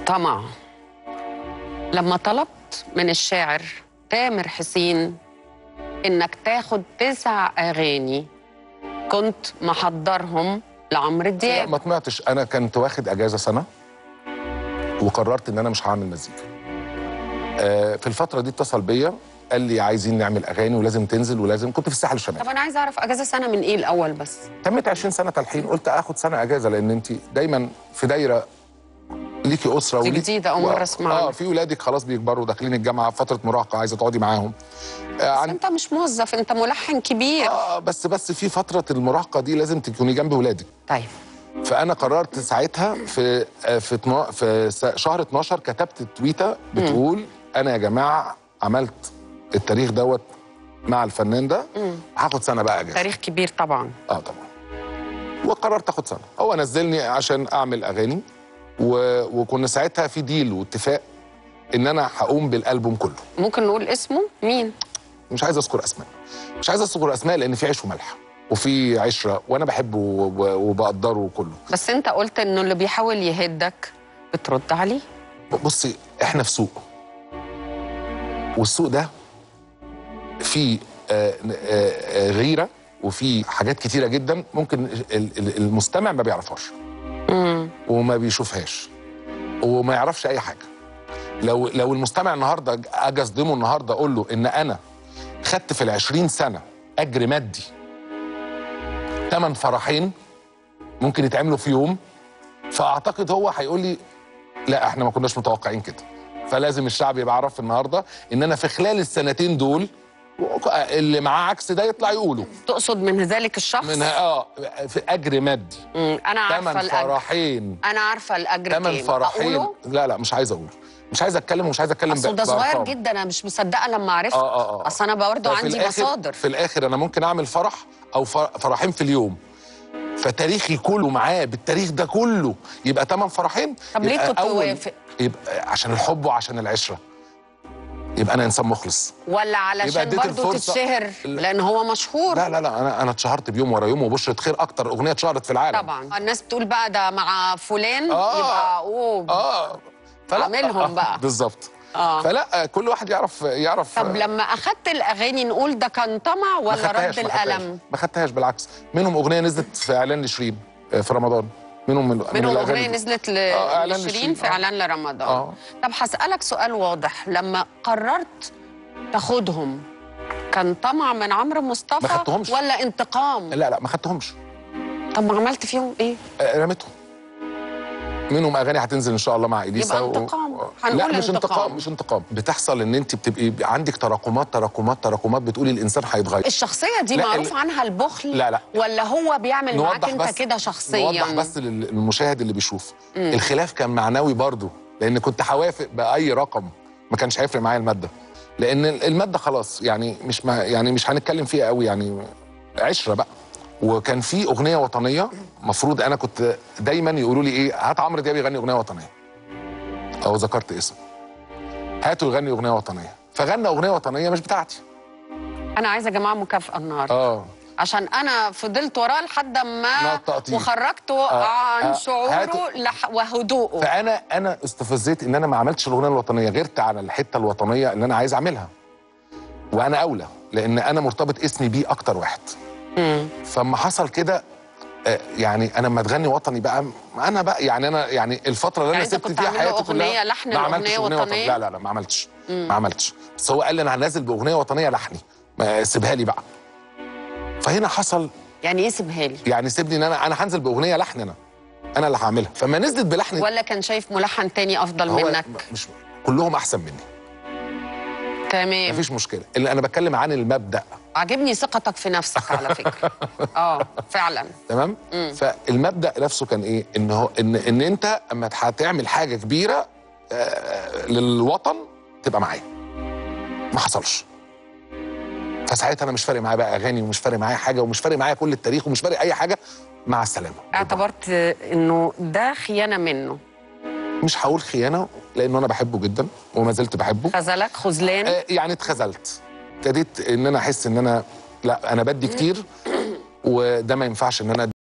طمع لما طلبت من الشاعر تامر حسين انك تاخد تسع اغاني كنت محضرهم لعمرو لا دياب ما طمعتش انا كنت واخد اجازه سنه وقررت ان انا مش هعمل مزيكا آه، في الفتره دي اتصل بيا قال لي عايزين نعمل اغاني ولازم تنزل ولازم كنت في الساحل طب الشمالي انا عايزه اعرف اجازه سنه من ايه الاول بس تمت 20 سنه تلحين قلت اخد سنه اجازه لان انت دايما في دايره ليكي اسره دي وليك- جديدة، أول مرة أسمعها. اه في ولادك خلاص بيكبروا داخلين الجامعه فتره مراهقه عايزه تقعدي معاهم آه بس عن انت مش موظف انت ملحن كبير اه بس بس في فتره المراهقه دي لازم تكوني جنب ولادك طيب فانا قررت ساعتها في في اتنا- في س- شهر 12 كتبت تويته بتقول انا يا جماعه عملت التاريخ دوت مع الفنان ده هاخد سنه بقى اجازه تاريخ كبير طبعا اه طبعا وقررت اخد سنه هو نزلني عشان اعمل اغاني و... وكنا ساعتها في ديل واتفاق ان انا هقوم بالالبوم كله ممكن نقول اسمه مين مش عايز اذكر اسماء مش عايز اذكر اسماء لان في عيش وملح وفي عشره وانا بحبه وب- وبقدره كله بس انت قلت انه اللي بيحاول يهدك بترد عليه بصي احنا في سوق والسوق ده فيه آه، آه، آه، غيره وفي حاجات كتيره جدا ممكن ال- ال- المستمع ما بيعرفهاش امم وما بيشوفهاش وما يعرفش اي حاجه لو لو المستمع النهارده اجي اصدمه النهارده اقول له ان انا خدت في ال 20 سنه اجر مادي ثمان فرحين ممكن يتعملوا في يوم فاعتقد هو هيقول لي لا احنا ما كناش متوقعين كده فلازم الشعب يبقى عارف النهارده ان انا في خلال السنتين دول اللي معاه عكس ده يطلع يقوله تقصد من ذلك الشخص من اه في اجر مادي مم. انا عارفه ثمان الاجر فرحين انا عارفه الاجر ثمان كام فرحين أقوله؟ لا لا مش عايز اقول مش عايز اتكلم ومش عايز اتكلم اصل ب- ده صغير بأرقام. جدا انا مش مصدقه لما عرفت اه اه اه اصل انا برضه ففي عندي الآخر- مصادر في الاخر انا ممكن اعمل فرح او فر- فرحين في اليوم فتاريخي كله معاه بالتاريخ ده كله يبقى ثمان فرحين طب ليه يبقى كنت أول- توافق؟ يبقى عشان الحب وعشان العشره يبقى انا انسان مخلص ولا يبقى علشان اديت برضه الفرصة- تتشهر لا. لان هو مشهور لا لا لا انا انا اتشهرت بيوم ورا يوم وبشرة خير اكتر اغنيه اتشهرت في العالم طبعا الناس بتقول بقى ده مع فلان آه. يبقى اوه اه فلا عاملهم بقى. بالظبط آه. فلا كل واحد يعرف يعرف طب لما اخدت الاغاني نقول ده كان طمع ما ولا خدتهاش- رد ما خدتهاش. الالم ما خدتهاش بالعكس منهم اغنيه نزلت في اعلان لشيرين آه، في رمضان منهم من من منهم الأغاني اغنيه دي. نزلت ل- آه، إعلان لشيرين لشيرين، في آه. اعلان لرمضان آه. طب هسالك سؤال واضح لما قررت تاخدهم كان طمع من عمرو مصطفى ما خدتهمش. ولا انتقام لا لا ما خدتهمش طب ما عملت فيهم ايه آه، رميتهم منهم اغاني هتنزل ان شاء الله مع اليسا يبقى انتقام. لا هنقول مش انتقام. انتقام مش انتقام بتحصل ان انت بتبقي عندك تراكمات تراكمات تراكمات بتقولي الانسان هيتغير الشخصيه دي لا، معروف ال- عنها البخل لا، لا. ولا هو بيعمل معاك انت بس كده شخصيا نوضح بس لل- للمشاهد اللي بيشوف الخلاف كان معنوي برضو لان كنت هوافق باي رقم ما كانش هيفرق معايا الماده لان الماده خلاص يعني مش ما يعني مش هنتكلم فيها قوي يعني عشره بقى وكان في اغنيه وطنيه مفروض انا كنت دايما يقولوا لي ايه هات عمرو دياب يغني اغنيه وطنيه او ذكرت اسمه هاتوا يغني اغنيه وطنيه فغنى اغنيه وطنيه مش بتاعتي انا عايزه يا جماعه مكافاه النهارده اه عشان انا فضلت وراه لحد ما نطقتيه. وخرجته آه، عن آه، شعوره هاتوا- لح... وهدوءه فانا انا استفزيت ان انا ما عملتش الاغنيه الوطنيه غيرت على الحته الوطنيه اللي انا عايز اعملها وانا اولى لان انا مرتبط اسمي بيه اكتر واحد مم. فما حصل كده آه، يعني انا لما تغني وطني بقى انا بقى يعني انا يعني الفتره اللي يعني انا أنت سبت كنت فيها عامل له حياتي كلها أغنية لحن ما عملتش لأغنية أغنية وطنية؟ لا لا لا ما عملتش ما عملتش بس هو قال لي انا هنزل باغنيه وطنيه لحني ما سيبها لي بقى فهنا حصل يعني ايه سيبها لي يعني سيبني ان انا انا هنزل باغنيه لحن انا انا اللي هعملها فما نزلت بلحن ولا كان شايف ملحن تاني افضل هو منك مش كلهم احسن مني تمام مفيش مشكله اللي انا بتكلم عن المبدا عاجبني ثقتك في نفسك على فكره اه فعلا تمام فالمبدا نفسه كان ايه ان هو ان ان انت اما هتعمل حاجه كبيره آه، للوطن تبقى معايا ما حصلش فساعتها انا مش فارق معايا بقى اغاني ومش فارق معايا حاجه ومش فارق معايا كل التاريخ ومش فارق اي حاجه مع السلامه اعتبرت انه ده خيانه منه مش هقول خيانه لانه انا بحبه جدا وما زلت بحبه خذلك خذلان آه، يعني اتخذلت ابتديت ان انا احس ان انا لا انا بدي كتير وده ما ينفعش ان انا